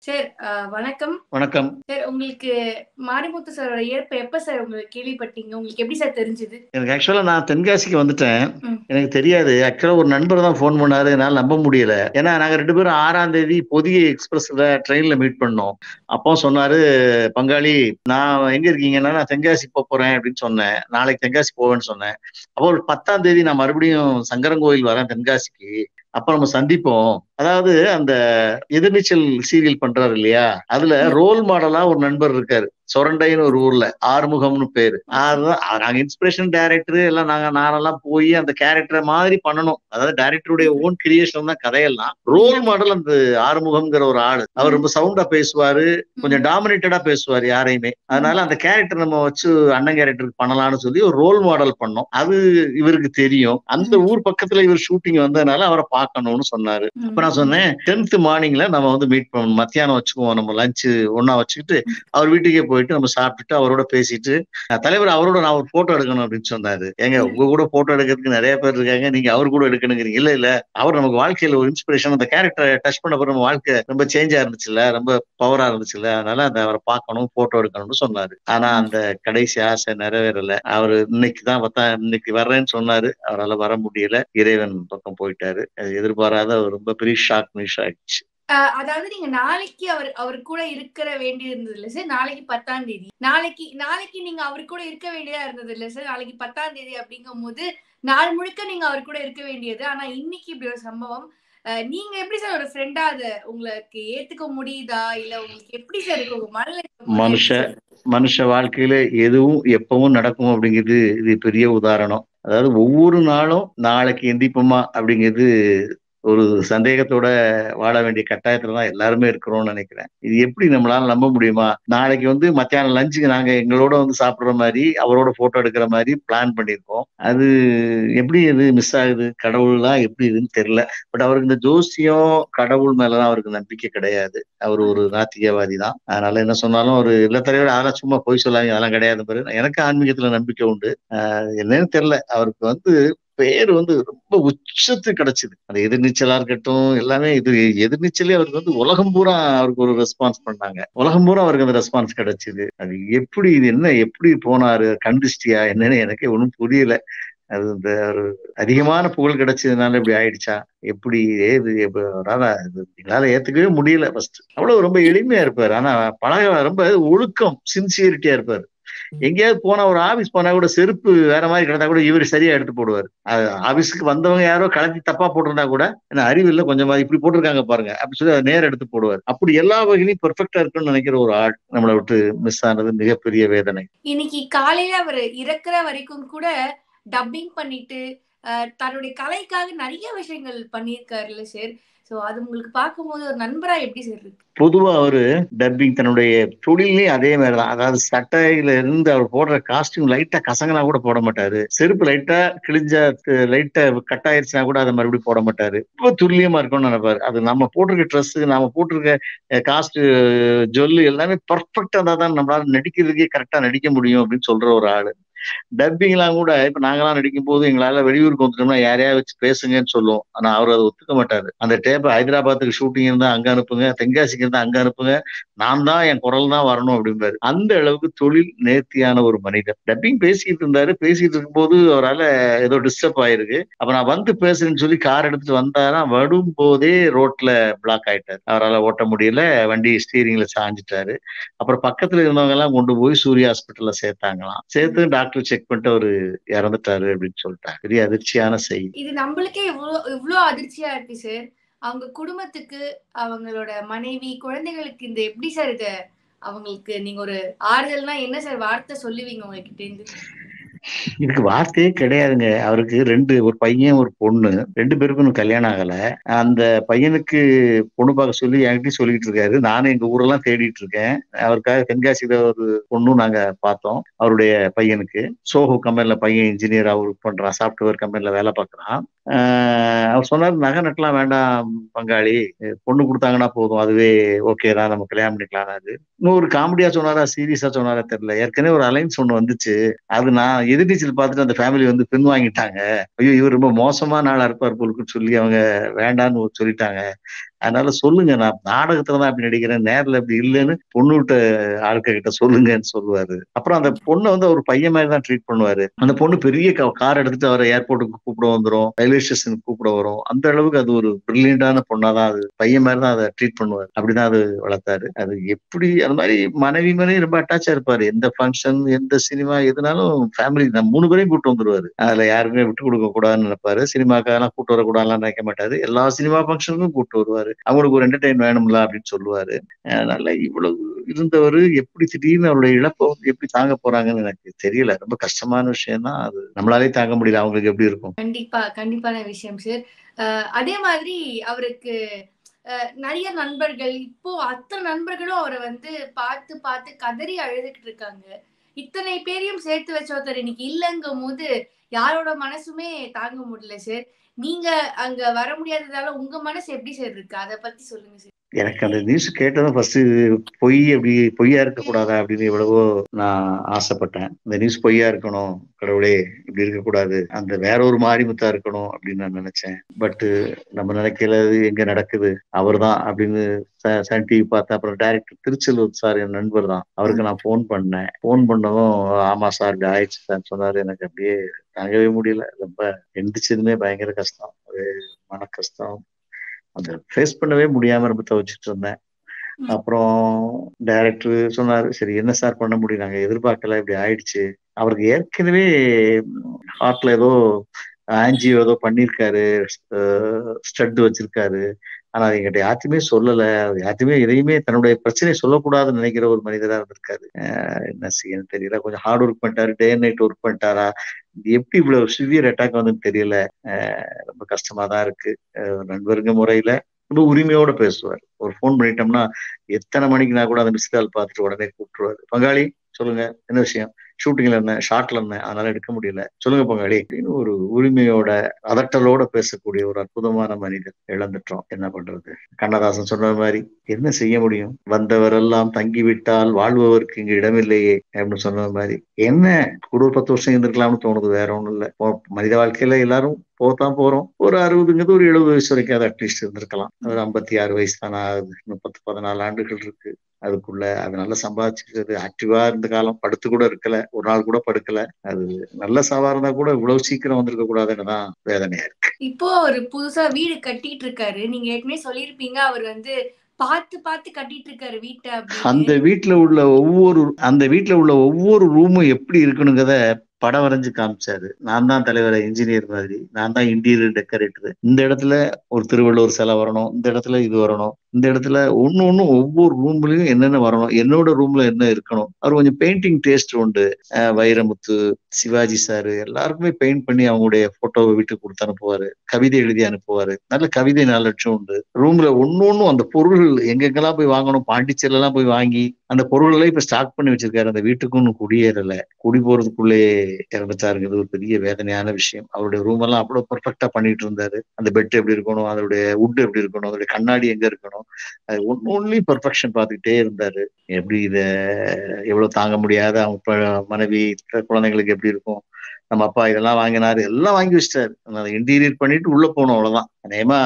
Sir அ, வணக்கம் வணக்கம் sir உங்களுக்கு மாரிமுத்து சாரோட இறப்பு எப்ப சார் உங்களுக்கு கேள்விப்பட்டீங்க உங்களுக்கு எப்படி சார் தெரிஞ்சது எனக்கு ஆக்சுவலா நான் தென்காசிக்கு வந்துட்டேன் ம். எனக்கு தெரியாது ஆக்சுவலா ஒரு நண்பர் தான் ஃபோன் பண்ணாரு என்னால நம்ப முடியல ஏன்னா நாங்க ரெண்டு பேரும் ஆறாம் தேதி பொதிகை எக்ஸ்பிரஸ்ல ட்ரெயின்ல மீட் பண்ணோம் அப்போ சொன்னாரு பங்காளி நான் எங்க இருக்கீங்கன்னா நான் தென்காசி போப் போறேன் அப்படின்னு சொன்னேன் நாளைக்கு தென்காசி போவேன்னு சொன்னேன் அப்போ ஒரு பத்தாம் தேதி நான் மறுபடியும் சங்கரங்கோயில் வரேன் தென்காசிக்கு அப்ப நம்ம சந்திப்போம் அதாவது அந்த எதிர்நீச்சல் சீரியல் பண்றாரு இல்லையா அதுல ரோல் மாடலா ஒரு நண்பர் இருக்காரு சொரண்டைன்னு ஒரு ஊர்ல ஆறுமுகம்னு பேரு அதுதான் நாங்க இன்ஸ்பிரேஷன் டைரக்டர் எல்லாம் நாங்க நானெல்லாம் போய் அந்த கேரக்டர் மாதிரி பண்ணணும் அதாவது டைரக்டருடைய ஓன் கிரியேஷன் தான் கதையெல்லாம் ரோல் மாடல் அந்த ஆறுமுகம்ங்கிற ஒரு ஆளு அவர் ரொம்ப சவுண்டா பேசுவாரு கொஞ்சம் டாமினேட்டடா பேசுவார் யாரையுமே அதனால அந்த கேரக்டர் நம்ம வச்சு அண்ணன் கேரக்டருக்கு பண்ணலாம்னு சொல்லி ஒரு ரோல் மாடல் பண்ணோம் அது இவருக்கு தெரியும் அந்த ஊர் பக்கத்துல இவர் ஷூட்டிங் வந்ததுனால அவரை பார்க்கணும்னு சொன்னாரு அப்ப நான் சொன்னேன் டென்த் மார்னிங்ல நம்ம வந்து மீட் பண்ணணும் மத்தியானம் வச்சுக்குவோம் நம்ம லஞ்ச் ஒன்னா வச்சுக்கிட்டு அவர் வீட்டுக்கே போயிட்டு நம்ம சாப்பிட்டுட்டு அவரோட பேசிட்டு "அஹ் தலைவர் அவரோட நான் ஒரு போட்டோ எடுக்கணும் அப்படின்னு சொன்னாரு ஏங்க உங்க கூட போட்டோ எடுக்கிறதுக்கு நிறைய பேர் இருக்காங்க நீங்க அவர் கூட எடுக்கணுங்கிறீங்க இல்ல இல்ல அவர் நமக்கு வாழ்க்கையில ஒரு இன்ஸ்பிரேஷன் அந்த கேரக்டரை டச் பண்ண பிறகு நம்ம வாழ்க்கை ரொம்ப சேஞ்சா இருந்துச்சுல்ல ரொம்ப பவரா இருந்துச்சுல்ல அதனால அந்த அவரை பார்க்கணும் போட்டோ எடுக்கணும்னு சொன்னாரு ஆனா அந்த கடைசி ஆசை நிறைவேறல அவரு இன்னைக்கு தான் பார்த்தா இன்னைக்கு வர்றேன்னு சொன்னாரு அவரால் வர முடியல இறைவன் பக்கம் போயிட்டாரு அது எதிர்பாராத ஒரு ரொம்ப பெரிய ஷாக் நியூஸ் ஆயிடுச்சு அ, அதாவது நீங்க நாளைக்கு அவர் அவர் கூட இருக்கிற வேண்டியது இருந்தது இல்ல சார் நாளைக்கு பத்தாம் தேதி நாளைக்கு நாளைக்கு நீங்க அவர் கூட இருக்க வேண்டியதா இருந்தது இல்ல சார் நாளைக்கு பத்தாம் தேதி அப்படிங்கும் போது நாள் முழுக்க நீங்க அவர் கூட இருக்க வேண்டியது ஆனா இன்னைக்கு இப்படி ஒரு சம்பவம் அ, நீங்க எப்படி சார் ஒரு ஃப்ரெண்டா அத உங்களுக்கு ஏத்துக்க முடியுதா இல்ல உங்களுக்கு எப்படி சார் இருக்கு உங்க மனநிலை மனுஷ மனுஷ வாழ்க்கையில எதுவும் எப்பவும் நடக்கும் அப்படிங்கிறது இது பெரிய உதாரணம் அதாவது ஒவ்வொரு நாளும் நாளைக்கு எந்திப்போமா அப்படிங்கிறது ஒரு சந்தேகத்தோட வாழ வேண்டிய கட்டாயத்துல தான் எல்லாருமே இருக்கிறோம்னு நினைக்கிறேன் இது எப்படி நம்மளால நம்ப முடியுமா நாளைக்கு வந்து மத்தியானம் லஞ்சுக்கு நாங்க எங்களோட வந்து சாப்பிடுற மாதிரி அவரோட போட்டோ எடுக்கிற மாதிரி பிளான் பண்ணியிருக்கோம் அது எப்படி இது மிஸ் ஆகுது கடவுள் தான் எப்படி இதுன்னு தெரியல பட் அவருக்கு இந்த ஜோசியம் கடவுள் மேலலாம் அவருக்கு நம்பிக்கை கிடையாது அவர் ஒரு நாத்திகவாதி தான் அதனால என்ன சொன்னாலும் ஒரு இல்ல தலைவர் அதெல்லாம் சும்மா போய் சொல்லாங்க அதெல்லாம் கிடையாது பாரு எனக்கு ஆன்மீகத்துல நம்பிக்கை உண்டு ஆஹ் என்னன்னு தெரியல அவருக்கு வந்து பேர் வந்து ரொம்ப உச்சத்து கிடைச்சது அந்த எதிர்நீச்சலா இருக்கட்டும் எல்லாமே இது எதிர்நீச்சலே அவருக்கு வந்து உலகம் பூரா அவருக்கு ஒரு ரெஸ்பான்ஸ் பண்ணாங்க உலகம் பூரா அவருக்கு அந்த ரெஸ்பான்ஸ் கிடைச்சது அது எப்படி இது என்ன எப்படி போனாரு கண்டிஸ்டியா என்னன்னு எனக்கு ஒன்றும் புரியல அது இந்த ஒரு அதிகமான புகழ் கிடைச்சதுனால இப்படி ஆயிடுச்சா எப்படி ஏது எப்ப- அதான் இது எங்களால ஏத்துக்கவே முடியல ஃபர்ஸ்ட் அவ்வளவு ரொம்ப எளிமையா இருப்பாரு ஆனா பழக ரொம்ப ஒழுக்கம் சின்சியரிட்டியா இருப்பாரு எங்கேயாவது போனா ஒரு ஆபீஸ் போனா கூட செருப்பு வேற மாதிரி கிடந்தா கூட இவர் சரியா எடுத்து போடுவார் ஆபீஸ்க்கு வந்தவங்க யாரோ கலத்தி தப்பா போட்டிருந்தா கூட என்ன அறிவு இல்ல கொஞ்சமா இப்படி போட்டிருக்காங்க பாருங்க அப்படி சொல்லி அதை நேரம் எடுத்து போடுவார் அப்படி எல்லா வகையிலும் பெர்ஃபெக்டா இருக்குன்னு நினைக்கிற ஒரு ஆள் நம்மளை விட்டு மிஸ் ஆனது மிகப்பெரிய வேதனை இன்னைக்கு காலையில அவர் இறக்குற வரைக்கும் கூட டப்பிங் பண்ணிட்டு அஹ், தன்னுடைய கலைக்காக நிறைய விஷயங்கள் பண்ணியிருக்காருல்ல சார் சோ அது உங்களுக்கு பார்க்கும்போது ஒரு நண்பரா எப்படி சார் இருக்கு பொதுவா அவரு டப்பிங் தன்னுடைய தொழிலையும் அதே மாதிரிதான் அதாவது சட்டையில இருந்து அவர் போடுற காஸ்டியூம் லைட்டா கசங்கனா கூட போட மாட்டாரு செருப்பு லைட்டா கிழிஞ்ச லைட்டா கட் ஆயிருச்சுனா கூட அதை மறுபடியும் போட மாட்டாரு ரொம்ப துல்லியமா இருக்கும்னு நினைப்பாரு அது நம்ம போட்டிருக்க ட்ரெஸ் நாம போட்டிருக்க காஸ்ட் ஜொல்லு எல்லாமே பர்ஃபெக்டா இருந்தா தான் நம்மளால நடிக்கிறதுக்கே கரெக்டா நடிக்க முடியும் அப்படின்னு சொல்ற ஒரு ஆளு டப்பிங்லாம் கூட இப்ப நாங்கெல்லாம் நடிக்கும் போது எங்களால வெளியூருக்கு வந்துட்டோம்னா யாரையாவது வச்சு பேசுங்கன்னு சொல்லுவோம் ஆனா அவர் அதை ஒத்துக்க மாட்டாரு அந்த டேப்பை ஹைதராபாத்துக்கு ஷூட்டிங் இருந்தா அங்க அனுப்புங்க தென்காசிக்கு இருந்தா அங்க அனுப்புங்க நான் தான் என் குரல் தான் வரணும் அப்படிம்பாரு அந்த அளவுக்கு தொழில் நேர்த்தியான ஒரு மனிதர் டப்பிங் பேசிக்கிட்டு இருந்தாரு பேசிட்டு இருக்கும்போது அவரால் ஏதோ டிஸ்டர்ப் ஆயிருக்கு அப்ப நான் வந்து பேசுறேன்னு சொல்லி கார் எடுத்துட்டு வந்தாரா வரும் போதே ரோட்ல பிளாக் ஆயிட்டாரு அவரால் ஓட்ட முடியல வண்டி ஸ்டீரிங்ல சாஞ்சிட்டாரு அப்புறம் பக்கத்துல இருந்தவங்க எல்லாம் கொண்டு போய் சூர்யா ஹாஸ்பிட்டல்ல சேர்த்தாங்களாம் சேர்த்து டாக்டர் செக் பண்ணிட்டு அவரு இறந்துட்டாரு அப்படின்னு சொல்லிட்டாங்க பெரிய அதிர்ச்சியான செய்தி இது நம்மளுக்கே இவ்வளோ இவ்வளோ அதிர்ச்சியா இருக்கு சார் அவங்க குடும்பத்துக்கு அவங்களோட மனைவி குழந்தைகளுக்கு இந்த எப்படி சார் இத அவங்களுக்கு நீங்க ஒரு ஆறுதல்னா என்ன சார் வார்த்தை சொல்லுவீங்க உங்ககிட்ட இருந்து இதுக்கு வார்த்தையே கிடையாதுங்க அவருக்கு ரெண்டு ஒரு பையன் ஒரு பொண்ணு ரெண்டு பேருக்கும் இன்னும் கல்யாணம் ஆகல அந்த பையனுக்கு பொண்ணு பார்க்க சொல்லி என்கிட்டயும் சொல்லிட்டு இருக்காரு நானும் எங்க ஊரெல்லாம் தேடிட்டு இருக்கேன் அவருக்காக தென்காசியில ஒரு பொண்ணும் நாங்க பார்த்தோம் அவருடைய பையனுக்கு சோஹோ கம்பெனில பையன் இன்ஜினியரா ஒர்க் பண்றான் சாஃப்ட்வேர் கம்பெனில வேலை பார்க்கறான் ஆஹ் அவர் சொன்னார் நகை நட்டலாம் வேண்டாம் பங்காளி பொண்ணு கொடுத்தாங்கன்னா போதும் அதுவே ஓகே தான் நம்ம கல்யாணம் பண்ணிக்கலாம்னாரு இன்னும் ஒரு காமெடியா சொன்னாரா சீரியஸா சொன்னாரா தெரியல ஏற்கனவே ஒரு அலைன்ஸ் ஒண்ணு வந்துச்சு அது நான் எதிர்நீச்சல் பார்த்துட்டு அந்த ஃபேமிலி வந்து பின் வாங்கிட்டாங்க ஐயோ இவர் ரொம்ப மோசமான ஆளா இருப்பார் போலுக்குன்னு சொல்லி அவங்க வேண்டான்னு சொல்லிட்டாங்க அதனால சொல்லுங்க நான் நாடகத்துல தான் அப்படி நடிக்கிறேன் நேர்ல அப்படி இல்லைன்னு பொண்ணு விட்ட ஆட்கள் கிட்ட சொல்லுங்கன்னு சொல்லுவாரு அப்புறம் அந்த பொண்ணை வந்து அவர் பையன் மாதிரி தான் ட்ரீட் பண்ணுவாரு அந்த பொண்ணு பெரிய கார் எடுத்துட்டு அவரை ஏர்போர்ட்டுக்கு கூப்பிட வந்துரும் ரயில்வே ஸ்டேஷனுக்கு கூப்பிட வரும் அந்த அளவுக்கு அது ஒரு பிரில்லியண்டான பொண்ணாதான் அது பையன் மாதிரி தான் அதை ட்ரீட் பண்ணுவார் அப்படிதான் அது வளர்த்தாரு அது எப்படி அந்த மாதிரி மனைவி மனைவி ரொம்ப அட்டாச்சா இருப்பாரு எந்த ஃபங்க்ஷன் எந்த சினிமா எதுனாலும் ஃபேமிலி நம்ம மூணு பேரையும் கூட்டு வந்துருவாரு அதுல யாருக்குமே விட்டு கொடுக்க கூடாதுன்னு நினைப்பாரு சினிமாக்கெல்லாம் கூட்டு வரக்கூடாதுலாம் நினைக்க மாட்டாரு எல்லா சினிமா ஃபங்க்ஷனுக்கும் கூட்டு வருவாரு அவங்களுக்கு ஒரு என்டர்டைன் வேணும்ல அப்படின்னு சொல்லுவாரு அதனால இவ்வளவு இருந்தவர் எப்படி திடீர்னு அவருடைய இழப்பை வந்து எப்படி தாங்க போறாங்கன்னு எனக்கு தெரியல ரொம்ப கஷ்டமான விஷயம் தான் அது நம்மளாலே தாங்க முடியல அவங்களுக்கு எப்படி இருக்கும் கண்டிப்பா கண்டிப்பான விஷயம் சார் அதே மாதிரி அவருக்கு நிறைய நண்பர்கள் இப்போ அத்தனை நண்பர்களும் அவரை வந்து பார்த்து பார்த்து கதறி அழுதுகிட்டு இருக்காங்க இத்தனை பேரையும் சேர்த்து வச்ச ஒருத்தர் இன்னைக்கு இல்லைங்கும் போது யாரோட மனசுமே தாங்க முடியல சார் நீங்க அங்க வர முடியாததால உங்க மனசு எப்படி சார் இருக்கு அதை பத்தி சொல்லுங்க சார் எனக்கு அந்த நியூஸ் கேட்டதும் ஃபர்ஸ்ட் பொய் அப்படி பொய்யா இருக்கக்கூடாதா அப்படின்னு எவ்வளவோ நான் ஆசைப்பட்டேன் இந்த நியூஸ் பொய்யா இருக்கணும் கடவுளே இப்படி இருக்கக்கூடாது அந்த வேற ஒரு மாரிமுத்தா இருக்கணும் அப்படின்னு நான் நினைச்சேன் பட் நம்ம நினைக்கிறது எங்க நடக்குது அவர் தான் அப்படின்னு சன் டிவி பார்த்தேன் அப்புறம் டைரக்டர் திருச்செல்வர் சார் என் நண்பர் தான் அவருக்கு நான் ஃபோன் பண்ணேன் ஃபோன் பண்ணதும் ஆமா சார் ஆயிடுச்சு சார் சொன்னாரு எனக்கு அப்படியே தாங்கவே முடியல ரொம்ப எந்திரிச்சதுமே பயங்கர கஷ்டம் ஒரு மன கஷ்டம் அந்த ஃபேஸ் பண்ணவே முடியாம ரொம்ப தவிச்சிட்டு இருந்தேன் அப்புறம் டைரக்டர் சொன்னாரு சரி என்ன சார் பண்ண முடியும் நாங்க எதிர்பார்க்கல இப்படி ஆயிடுச்சு அவருக்கு ஏற்கனவே ஹார்ட்ல ஏதோ ஆன்ஜியோ ஏதோ பண்ணியிருக்காரு ஸ்டட் வச்சிருக்காரு ஆனா எங்கிட்ட யார்ட்டுமே சொல்லல யார்ட்டுமே எதையுமே தன்னுடைய பிரச்சனையை சொல்லக்கூடாதுன்னு நினைக்கிற ஒரு மனிதரா இருந்திருக்காரு என்ன செய்யணும் தெரியல கொஞ்சம் ஹார்ட் ஒர்க் பண்ணிட்டாரு டே நைட் ஒர்க் பண்ணிட்டாரா எப்படி இவ்வளவு சிவியர் அட்டாக் வந்துன்னு தெரியல ரொம்ப கஷ்டமா தான் இருக்கு நண்பருங்க முறையில ரொம்ப உரிமையோட பேசுவார் ஒரு ஃபோன் பண்ணிட்டோம்னா எத்தனை மணிக்குனா கூட அந்த மிஸ் கால் பார்த்துட்டு உடனே கூப்பிட்டுருவாரு பங்காளி சொல்லுங்க என்ன விஷயம் ஷூட்டிங்ல இருந்தேன் ஷார்ட்ல இருந்தேன் அதனால எடுக்க முடியல சொல்லுங்க பங்காளி அப்படின்னு ஒரு உரிமையோட அதட்டலோட பேசக்கூடிய ஒரு அற்புதமான மனிதர் இழந்துட்டோம் என்ன பண்றது கண்ணதாசன் சொன்ன மாதிரி என்ன செய்ய முடியும் வந்தவரெல்லாம் தங்கிவிட்டால் வாழ்பவருக்கு இங்கு இடமில்லையே அப்படின்னு சொன்ன மாதிரி என்ன கூட ஒரு பத்து வருஷம் இருந்திருக்கலாம்னு தோணுது வேற ஒண்ணும் இல்ல மனித வாழ்க்கையில எல்லாரும் போத்தான் போறோம் ஒரு அறுபதுங்கிறது ஒரு எழுபது வயசு வரைக்கும் அது அட்லீஸ்ட் இருந்திருக்கலாம் ஒரு ஐம்பத்தி ஆறு வயசு தானே ஆகுது முப்பத்து பதினாலு ஆண்டுகள் இருக்கு அதுக்குள்ள அது நல்லா சம்பாதிச்சுக்கிறது ஆக்டிவா இருந்த காலம் படுத்து கூட இருக்கல ஒரு நாள் கூட படுக்கல அது நல்ல சவா இருந்தா கூட இவ்வளவு சீக்கிரம் வந்திருக்க கூடாதுன்னு தான் வேதனையா இருக்கு இப்போ ஒரு புதுசா வீடு கட்டிட்டு இருக்காரு நீங்க ஏற்கனவே சொல்லியிருப்பீங்க அவர் வந்து பார்த்து பார்த்து கட்டிட்டு இருக்காரு வீட்டை அந்த வீட்டுல உள்ள ஒவ்வொரு அந்த வீட்டுல உள்ள ஒவ்வொரு ரூமும் எப்படி இருக்கணுங்கிறத படம் வரைஞ்சு காமிச்சாரு நான் தான் தலைவர் இன்ஜினியர் மாதிரி நான் தான் இன்டீரியர் டெக்கரேட்டர் இந்த இடத்துல ஒரு திருவள்ளுவர் சிலை வரணும் இந்த இடத்துல இது வரணும் இந்த இடத்துல ஒன்னு ஒண்ணு ஒவ்வொரு ரூம்லயும் என்னென்ன வரணும் என்னோட ரூம்ல என்ன இருக்கணும் அவர் கொஞ்சம் பெயிண்டிங் டேஸ்ட் உண்டு வைரமுத்து சிவாஜி சாரு எல்லாருக்குமே பெயிண்ட் பண்ணி அவங்களுடைய போட்டோவை வீட்டுக்கு கொடுத்து அனுப்புவாரு கவிதை எழுதி அனுப்புவாரு நல்ல கவிதை நாலட்சம் உண்டு ரூம்ல ஒன்னு ஒன்னும் அந்த பொருள் எங்கெங்கெல்லாம் போய் வாங்கணும் பாண்டிச்சேரில எல்லாம் போய் வாங்கி அந்த பொருள்களை இப்ப ஸ்டாக் பண்ணி வச்சிருக்காரு அந்த வீட்டுக்கு ஒன்னும் குடியேறல குடி போறதுக்குள்ளே இறந்துட்டாருங்கிறது ஒரு பெரிய வேதனையான விஷயம் அவருடைய ரூம் எல்லாம் அவ்வளவு பர்ஃபெக்டா பண்ணிட்டு இருந்தாரு அந்த பெட் எப்படி இருக்கணும் அதோடைய உட் எப்படி இருக்கணும் அதோடைய கண்ணாடி எங்க இருக்கணும் அது ஒன்னு ஒன்லையும் பர்ஃபெக்ஷன் பார்த்துக்கிட்டே இருந்தாரு எப்படி இத எவ்வளவு தாங்க முடியாத அவங்க மனைவி குழந்தைங்களுக்கு எப்படி இருக்கும் நம்ம அப்பா இதெல்லாம் வாங்கினாரு எல்லாம் வாங்கி வச்சிட்டாரு இன்டீரியர் பண்ணிட்டு உள்ள போனோம் அவ்வளவுதான் நேமா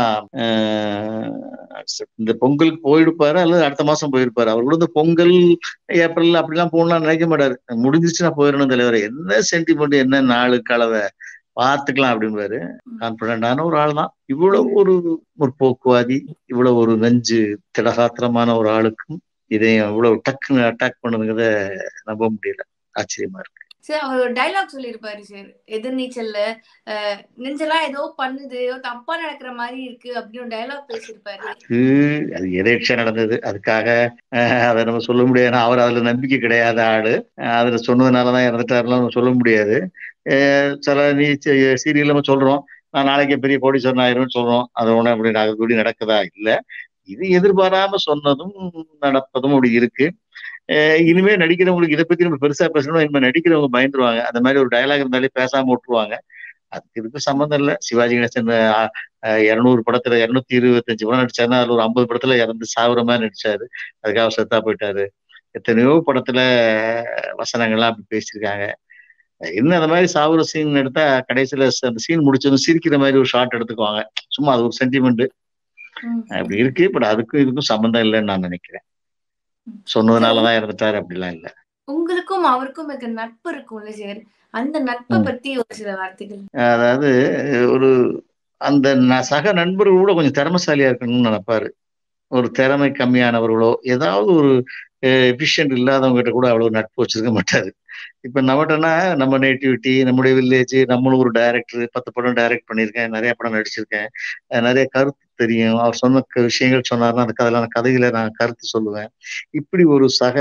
இந்த பொங்கலுக்கு போயிருப்பாரு அல்லது அடுத்த மாசம் போயிருப்பாரு அவர் கூட இந்த பொங்கல் ஏப்ரல் அப்படிலாம் போகணும்லாம் நினைக்க மாட்டாரு முடிஞ்சிச்சு நான் போயிடணும் தலைவர் என்ன சென்டிமெண்ட் என்ன நாலு கலவை பார்த்துக்கலாம் அப்படின்பாரு கான்பிடண்டான ஒரு ஆள் தான் இவ்வளவு ஒரு ஒரு போக்குவாதி இவ்வளவு ஒரு நெஞ்சு திடகாத்திரமான ஒரு ஆளுக்கும் இதையும் இவ்வளவு டக்குன்னு அட்டாக் பண்ணுங்கிறத நம்ப முடியல ஆச்சரியமா இருக்கு சார் அவர் ஒரு டைலாக் சொல்லியிருப்பாரு சார் எதிர்நீச்சல்ல நெஞ்செல்லாம் ஏதோ பண்ணுது தப்பா நடக்கிற மாதிரி இருக்கு அப்படின்னு ஒரு டைலாக் பேசியிருப்பாரு அது அது எதேட்சா நடந்தது அதுக்காக அதை நம்ம சொல்ல முடியாது அவர் அதுல நம்பிக்கை கிடையாத ஆளு அதுல சொன்னதுனாலதான் இறந்துட்டாருலாம் நம்ம சொல்ல முடியாது சில நீ சீரியல் நம்ம சொல்றோம் நான் நாளைக்கு பெரிய கோடீஸ்வரன் ஆயிரும்னு சொல்றோம் அது ஒண்ணு அப்படி அப்படி நடக்குதா இல்ல இது எதிர்பாராம சொன்னதும் நடப்பதும் அப்படி இருக்கு இனிமே நடிக்கிறவங்களுக்கு இதை பத்தி நம்ம பெருசா பேசணும் இனிமே நடிக்கிறவங்க பயந்துருவாங்க அந்த மாதிரி ஒரு டயலாக் இருந்தாலே பேசாம விட்டுருவாங்க அதுக்கு இதுக்கு சம்மந்தம் இல்லை சிவாஜி கணேசன் இருநூறு படத்துல இருநூத்தி இருபத்தஞ்சு படம் நடிச்சாருன்னா அதுல ஒரு ஐம்பது படத்துல இறந்து சாகுற மாதிரி நடிச்சாரு அதுக்காக செத்தா போயிட்டாரு எத்தனையோ படத்துல வசனங்கள்லாம் அப்படி பேசியிருக்காங்க என்ன அந்த மாதிரி சாகுற சீன் எடுத்தா கடைசியில அந்த சீன் முடிச்சதும் சிரிக்கிற மாதிரி ஒரு ஷார்ட் எடுத்துக்குவாங்க சும்மா அது ஒரு சென்டிமெண்ட் ம். அப்படி இருக்கு பட் அதுக்கும் இதுக்கும் சம்மந்தம் இல்லைன்னு நான் நினைக்கிறேன் சொன்னதுனாலதான் இறந்துட்டாரு அப்படிலாம் இல்ல உங்களுக்கும் அவருக்கும் இருக்க நட்பு இருக்கும்ல சார் அந்த நட்பை ம். பத்தி ஒரு சில வார்த்தைகள் அதாவது ஒரு அந்த ந- சக நண்பர்கள் கூட கொஞ்சம் திறமைசாலியா இருக்கணும்னு நினைப்பாரு ஒரு திறமை கம்மியானவர்களோ ஏதாவது ஒரு எஃபிஷியன்ட் இல்லாதவங்க கிட்ட கூட அவ்வளவு நட்பு வச்சிருக்க மாட்டாரு இப்ப நம்மகிட்டனா நம்ம நேட்டிவிட்டி நம்முடைய வில்லேஜ் நம்மளும் ஒரு டைரக்டர் பத்து படம் டைரக்ட் பண்ணியிருக்கேன் நிறைய படம் நடிச்சிருக்கேன் அஹ் நிறைய கருத்து தெரியும் அவர் சொன்ன க- விஷயங்கள் சொன்னாருன்னா அந்த கதையில அந்த கதையில நான் கருத்து சொல்லுவேன் இப்படி ஒரு சக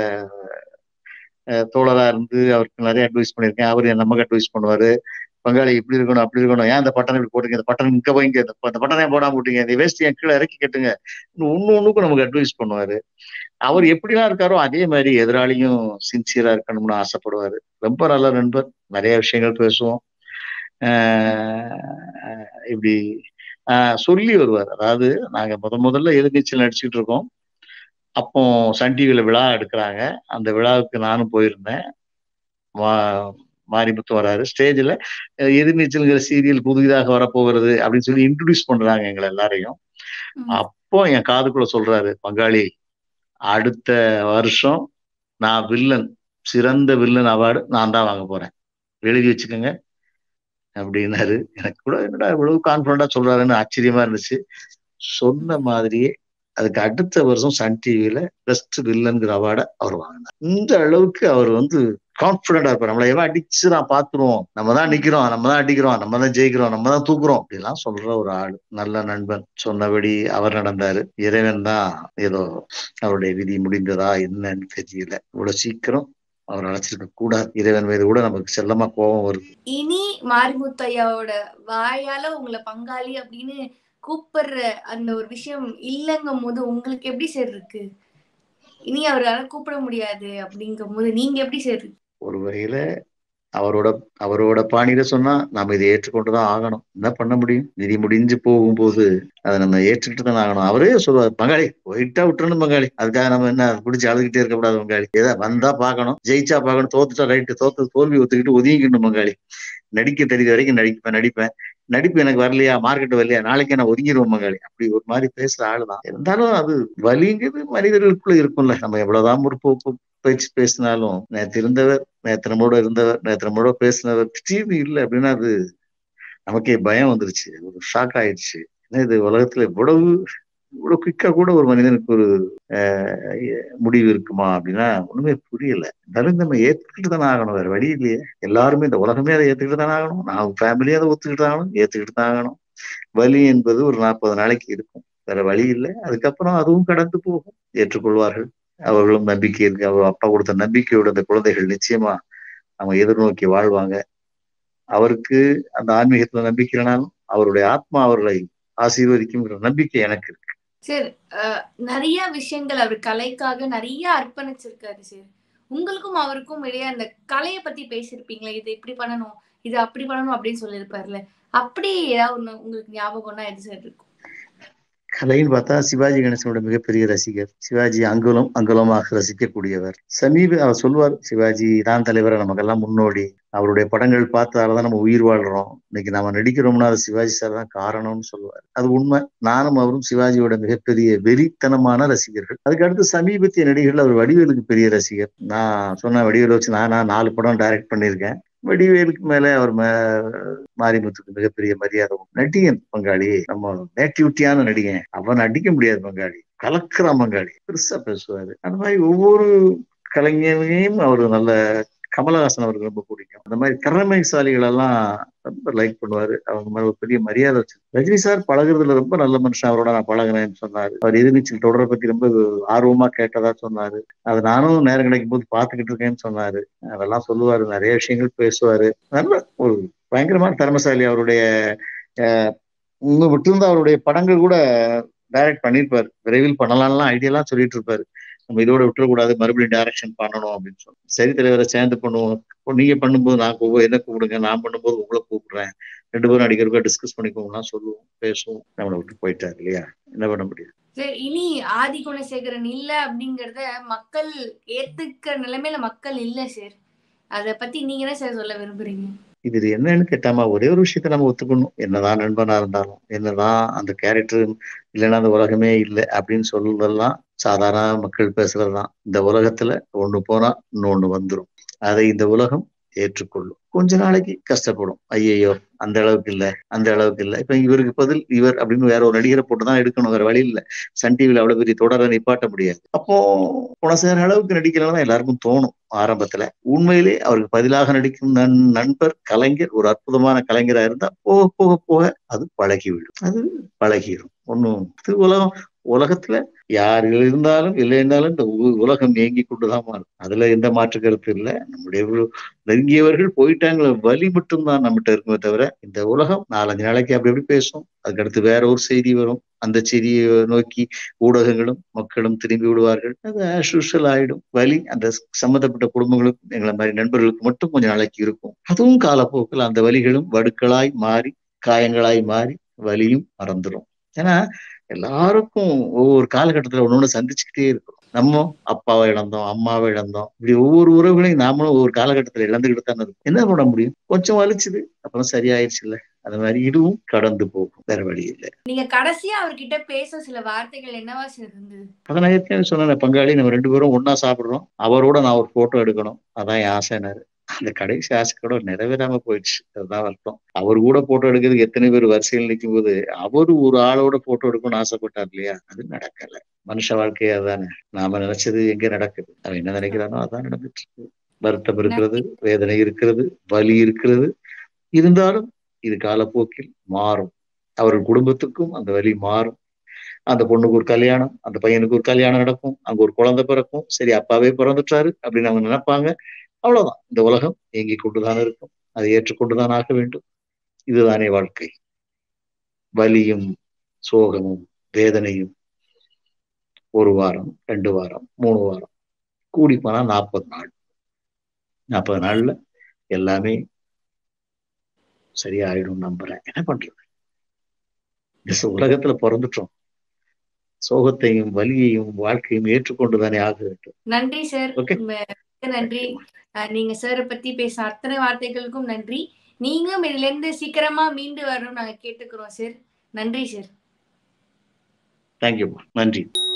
அஹ், தோழரா இருந்து அவருக்கு நிறைய அட்வைஸ் பண்ணியிருக்கேன் அவர் நமக்கு அட்வைஸ் பண்ணுவாரு பங்காளி இப்படி இருக்கணும் அப்படி இருக்கணும் ஏன் இந்த பட்டன் இப்படி போட்டுங்க இந்த பட்டன் இங்க போய் இங்க இந்த ப- இந்த பட்டனை ஏன் போடாம விட்டீங்க இந்த வேஸ்ட் என் கீழே இறக்கி கட்டுங்க ஒண்ணு ஒண்ணுக்கும் நமக்கு அட்வைஸ் பண்ணுவாரு அவர் எப்படிலாம் இருக்காரோ அதே மாதிரி எதிராளியும் சின்சியரா இருக்கணும்னு ஆசைப்படுவாரு ரொம்ப நல்ல நண்பர் நிறைய விஷயங்கள் பேசுவோம் ஆஹ் இப்படி ஆஹ் சொல்லி வருவார் அதாவது நாங்க முத முதல்ல எதிர்நீச்சல் நடிச்சுட்டு இருக்கோம் அப்போ சன் டிவியில விழா எடுக்கிறாங்க அந்த விழாவுக்கு நானும் போயிருந்தேன் மா- மாரிமுத்து வராரு ஸ்டேஜ்ல எதிர்நீச்சல்ங்கிற சீரியல் புதிதாக வரப்போகிறது அப்படின்னு சொல்லி இன்ட்ரடியூஸ் பண்றாங்க எங்களை எல்லாரையும் ம். அப்போ என் காதுக்குள்ள சொல்றாரு பங்காளி அடுத்த வருஷம் நான் வில்லன் சிறந்த வில்லன் அவார்டு நான் தான் வாங்க போறேன் எழுதி வச்சுக்கோங்க அப்படின்னாரு எனக்கு கூட என்னடா இவ்வளவு கான்பிடண்டா சொல்றாருன்னு ஆச்சரியமா இருந்துச்சு சொன்ன மாதிரியே அதுக்கு அடுத்த வருஷம் சன் டிவியில பெஸ்ட் வில்லன்கிற அவார்டை அவர் வாங்கினார் இந்த அளவுக்கு அவர் வந்து கான்பிடண்டா இருப்பார் நம்மளை எவன் அடிச்சு நான் பாத்துருவோம் நம்ம தான் நிக்கிறோம் நம்ம தான் அடிக்கிறோம் நம்ம தான் ஜெயிக்கிறோம் நம்ம தான் தூக்குறோம் அப்படிலாம் சொல்ற ஒரு ஆள் நல்ல நண்பன் சொன்னபடி அவர் நடந்தாரு இறைவன் தான் ஏதோ அவருடைய விதி முடிந்ததா என்னன்னு தெரியல இவ்வளவு சீக்கிரம் அவர் அழைச்சிருக்க கூடாது இறைவன் மீது கூட நமக்கு செல்லமா கோபம் வருது இனி மாரிமுத்து ஐயாவோட வாயால உங்களை பங்காளி அப்படின்னு கூப்பிடுற அந்த ஒரு விஷயம் இல்லைங்கும் போது உங்களுக்கு எப்படி சார் இருக்கு இனி அவரால கூப்பிட முடியாது அப்படிங்கும் போது நீங்க எப்படி சார் இருக்கு ஒரு வகையில அவரோட அவரோட பாணியில சொன்னா நாம இதை ஏற்றுக்கொண்டுதான் ஆகணும் என்ன பண்ண முடியும் விதி முடிஞ்சு போகும்போது அதை நம்ம ஏற்றுக்கிட்டு தான் ஆகணும் அவரே சொல்லுவார் பங்காளி போயிட்டா விட்டுறணும் பங்காளி அதுக்காக நம்ம என்ன பிடிச்சி அழுதுகிட்டே இருக்கக்கூடாது பங்காளி ஏதா வந்தா பார்க்கணும் ஜெயிச்சா பார்க்கணும் தோத்துட்டா ரைட்டு தோத்து தோல்வி ஒத்துக்கிட்டு ஒதுங்கிக்கணும் பங்காளி நடிக்க தெரிஞ்ச வரைக்கும் நடிப்பேன் நடிப்பேன் நடிப்பு எனக்கு வரலையா மார்க்கெட் வரலையா நாளைக்கு நான் ஒதுங்கிடுவோம் மங்காளி அப்படி ஒரு மாதிரி பேசுற ஆளுதான் இருந்தாலும் அது வலிங்கிறது மனிதர்களுக்குள்ள இருக்கும்ல நம்ம எவ்வளவுதான் முற்போக்கு பேச்சு பேசினாலும் நேற்று இருந்தவர் நேற்று நம்மளோட இருந்தவர் நேற்று நம்மளோட பேசினவர் திடீர்னு இல்லை அப்படின்னா அது நமக்கே பயம் வந்துருச்சு ஒரு ஷாக் ஆயிடுச்சு என்ன இது உலகத்துல இவ்வளவு இவ்வளவு குயிக்கா கூட ஒரு மனிதனுக்கு ஒரு ஆஹ், முடிவு இருக்குமா அப்படின்னா ஒண்ணுமே புரியல இருந்தாலும் நம்ம ஏத்துக்கிட்டு தானே ஆகணும் வேற வழி இல்லையே எல்லாருமே இந்த உலகமே அதை ஏத்துக்கிட்டு தானே ஆகணும் நான் ஃபேமிலியே அதை ஒத்துக்கிட்டு தான் ஆகணும் ஏத்துக்கிட்டு தான் ஆகணும் வலி என்பது ஒரு நாற்பது நாளைக்கு இருக்கும் வேற வழி இல்லை அதுக்கப்புறம் அதுவும் கடந்து போகும் ஏற்றுக்கொள்வார்கள் அவர்களும் நம்பிக்கை இருக்கு அவர் அப்பா கொடுத்த நம்பிக்கையோட அந்த குழந்தைகள் நிச்சயமா அவங்க எதிர்நோக்கி வாழ்வாங்க அவருக்கு அந்த ஆன்மீகத்துல நம்பிக்கை இல்லைனாலும் அவருடைய ஆத்மா அவர்களை ஆசீர்வதிக்கும்ங்கிற நம்பிக்கை எனக்கு இருக்கு சார் அஹ், நிறைய விஷயங்கள் அவர் கலைக்காக நிறைய அர்ப்பணிச்சிருக்காரு சார் உங்களுக்கும் அவருக்கும் இடையே அந்த கலையை பத்தி பேசியிருப்பீங்களே இது இப்படி பண்ணணும் இது அப்படி பண்ணணும் அப்படின்னு சொல்லியிருப்பார்ல அப்படி ஏதாவது ஒண்ணு உங்களுக்கு ஞாபகம்னா எது சார் இருக்கும் கலைன்னு பார்த்தா சிவாஜி கணேசனோட மிகப்பெரிய ரசிகர் சிவாஜி அங்குலம் அங்குலமாக ரசிக்கக்கூடியவர் சமீப அவர் சொல்வார் சிவாஜி தான் தலைவரை நமக்கெல்லாம் முன்னோடி அவருடைய படங்கள் பார்த்தாலதான் நம்ம உயிர் வாழ்றோம் இன்னைக்கு நாம நடிக்கிறோம்னா அது சிவாஜி சார் தான் காரணம்னு சொல்லுவார் அது உண்மை நானும் அவரும் சிவாஜியோட மிகப்பெரிய வெறித்தனமான ரசிகர்கள் அதுக்கு அடுத்து சமீபத்திய நடிகர்கள் அவர் வடிவேலுக்கு பெரிய ரசிகர் நான் சொன்ன வடிவேலு வச்சு நானா நாலு படம் டைரக்ட் பண்ணியிருக்கேன் வடிவேலுக்கு மேல அவர் மே- மாரிமுத்துக்கு மிகப்பெரிய மரியாதை உண்டு. நடிகன் பங்காளி நம்ம நேட்டிவிட்டியான நடிகன் அவன் அடிக்க முடியாது பங்காளி கலக்குறான் பங்காளி பெருசா பேசுவாரு அந்த மாதிரி ஒவ்வொரு கலைஞரையும் அவர் நல்ல கமலஹாசன் அவருக்கு ரொம்ப பிடிக்கும் அந்த மாதிரி திறமைசாலிகள் எல்லாம் ரொம்ப லைக் பண்ணுவாரு அவங்க மேல ஒரு பெரிய மரியாதை வச்சு ரஜினி சார் பழகுறதுல ரொம்ப நல்ல மனுஷன் அவரோட நான் பழகுனேன்னு சொன்னாரு அவர் எதிர்நீச்சல் தொடரை பத்தி ரொம்ப ஆர்வமா கேட்டதா சொன்னாரு அது நானும் நேரம் கிடைக்கும் போது பாத்துக்கிட்டு இருக்கேன்னு சொன்னாரு அதெல்லாம் சொல்லுவாரு நிறைய விஷயங்கள் பேசுவாரு நல்ல ஒரு பயங்கரமான திறமைசாலி அவருடைய அஹ், இன்னும் விட்டிருந்த அவருடைய படங்கள் கூட டைரக்ட் பண்ணியிருப்பாரு விரைவில் பண்ணலாம்லாம் ஐடியாலாம் சொல்லிட்டு இருப்பாரு நம்ம இதோட விட்டுறக்கூடாது மறுபடியும் டைரக்ஷன் பண்ணணும் அப்படின்னு சொல்லி சரி தலைவரை சேர்ந்து பண்ணுவோம் இப்போ நீங்க பண்ணும்போது நான் கூப்பிடு என்ன கூப்பிடுங்க நான் பண்ணும்போது உங்களை கூப்பிடுறேன் ரெண்டு பேரும் அடிக்கிறதுக்கா டிஸ்கஸ் பண்ணிக்கோங்கலாம் சொல்லுவோம் பேசுவோம் நம்மளை விட்டு போயிட்டாரு இல்லையா என்ன பண்ண முடியும் சார் இனி ஆதி குணசேகரன் இல்ல அப்படிங்கறத மக்கள் ஏத்துக்கிற நிலைமையில மக்கள் இல்ல சார் அத பத்தி நீங்க என்ன சார் சொல்ல விரும்புறீங்க இது என்னன்னு கேட்டாமா ஒரே ஒரு விஷயத்த நம்ம ஒத்துக்கணும் என்னதான் நண்பனா இருந்தாலும் என்னதான் அந்த கேரக்டர் இல்லைன்னா அந்த உலகமே இல்லை அப்படின்னு சொல்றதெல்லாம் சாதாரண மக்கள் பேசுறதுதான் இந்த உலகத்துல ஒண்ணு போனா இன்னொன்னு வந்துடும் அதை இந்த உலகம் ஏற்றுக்கொள்ளும் கொஞ்ச நாளைக்கு கஷ்டப்படும் ஐயையோ அந்த அளவுக்கு இல்ல அந்த அளவுக்கு இல்ல இப்ப இவருக்கு பதில் இவர் அப்படின்னு வேற ஒரு நடிகரை போட்டுதான் எடுக்கணும் வேற வழி இல்ல சன் டிவில அவ்வளவு பெரிய தொடரை நிப்பாட்ட முடியாது அப்போ குணசேகர அளவுக்கு நடிக்கலாம் எல்லாருக்கும் தோணும் ஆரம்பத்துல உண்மையிலே அவருக்கு பதிலாக நடிக்கும் நன் நண்பர் கலைஞர் ஒரு அற்புதமான கலைஞரா இருந்தா போக போக போக அது பழகிவிடும் அது பழகிடும் ஒன்னும் இது உலகம் உலகத்துல யார் இருந்தாலும் இல்லை இருந்தாலும் இந்த உலகம் இயங்கி கொண்டுதான் மாறும் அதுல எந்த மாற்று கருத்து இல்லை நம்முடைய நெருங்கியவர்கள் போயிட்டாங்களே வலி மட்டும்தான் நம்மகிட்ட இருக்குமே தவிர இந்த உலகம் நாலஞ்சு நாளைக்கு அப்படி எப்படி பேசும் அதுக்கடுத்து வேற ஒரு செய்தி வரும் அந்த செய்தியை நோக்கி ஊடகங்களும் மக்களும் திரும்பி விடுவார்கள் அது ஆஸ்யூஷுவல் ஆயிடும் வலி அந்த சம்மந்தப்பட்ட குடும்பங்களுக்கும் எங்களை மாதிரி நண்பர்களுக்கு மட்டும் கொஞ்சம் நாளைக்கு இருக்கும் அதுவும் காலப்போக்கில் அந்த வலிகளும் வடுக்களாய் மாறி காயங்களாய் மாறி வலியும் மறந்துடும் ஏன்னா எல்லாருக்கும் ஒவ்வொரு காலகட்டத்துல ஒண்ணு ஒண்ணு சந்திச்சுக்கிட்டே இருக்கும் நம்ம அப்பாவை இழந்தோம் அம்மாவை இழந்தோம் இப்படி ஒவ்வொரு உறவுகளையும் நாமளும் ஒவ்வொரு காலகட்டத்துல இழந்துகிட்டு தானே இருக்கும் என்ன பண்ண முடியும் கொஞ்சம் வலிச்சுது அப்புறம் சரியாயிருச்சு இல்ல அது மாதிரி இதுவும் கடந்து போகும் வேற வழி இல்லை நீங்க கடைசியா அவர்கிட்ட பேச சில வார்த்தைகள் என்னவா இருந்தது அதை நான் ஏற்கனவே சொன்னேன் பங்காளி நம்ம ரெண்டு பேரும் ஒன்னா சாப்பிடுறோம் அவரோட நான் ஒரு போட்டோ எடுக்கணும் அதான் என் ஆசைனாரு அந்த கடைசி ஆசை கூட நிறைவேறாம போயிடுச்சு அதுதான் வருத்தம் அவர் கூட போட்டோ எடுக்கிறதுக்கு எத்தனை பேர் வரிசையில் நிற்கும் போது அவரு ஒரு ஆளோட போட்டோ எடுக்கணும்னு ஆசைப்பட்டார் இல்லையா அது நடக்கல மனுஷ வாழ்க்கையா தானே நாம நினைச்சது எங்க நடக்குது அவன் என்ன நினைக்கிறானோ அதான் நடந்துட்டு இருக்கு வருத்தம் இருக்கிறது வேதனை இருக்கிறது வலி இருக்கிறது இருந்தாலும் இது காலப்போக்கில் மாறும் அவர்கள் குடும்பத்துக்கும் அந்த வலி மாறும் அந்த பொண்ணுக்கு ஒரு கல்யாணம் அந்த பையனுக்கு ஒரு கல்யாணம் நடக்கும் அங்க ஒரு குழந்தை பிறக்கும் சரி அப்பாவே பிறந்துட்டாரு அப்படின்னு அவங்க நினைப்பாங்க அவ்வளவுதான் இந்த உலகம் இயங்கி கொண்டுதான் இருக்கும் அதை ஏற்றுக்கொண்டுதான் ஆக வேண்டும் இதுதானே வாழ்க்கை வலியும் சோகமும் வேதனையும் ஒரு வாரம் ரெண்டு வாரம் மூணு வாரம் கூடி போனா நாற்பது நாள் நாற்பது நாள்ல எல்லாமே சரியாயிடும் நம்புறேன் என்ன பண்றது இந்த உலகத்துல பிறந்துட்டோம் சோகத்தையும் வலியையும் வாழ்க்கையும் ஏற்றுக்கொண்டுதானே ஆக வேண்டும் நன்றி சார் ஓகே நன்றி நீங்க சாரை பத்தி பேச அத்தனை வார்த்தைகளுக்கும் நன்றி நீங்களும் இதுல இருந்து சீக்கிரமா மீண்டு வரணும் நாங்க கேட்டுக்கிறோம் சார் நன்றி சார் தேங்க்யூ நன்றி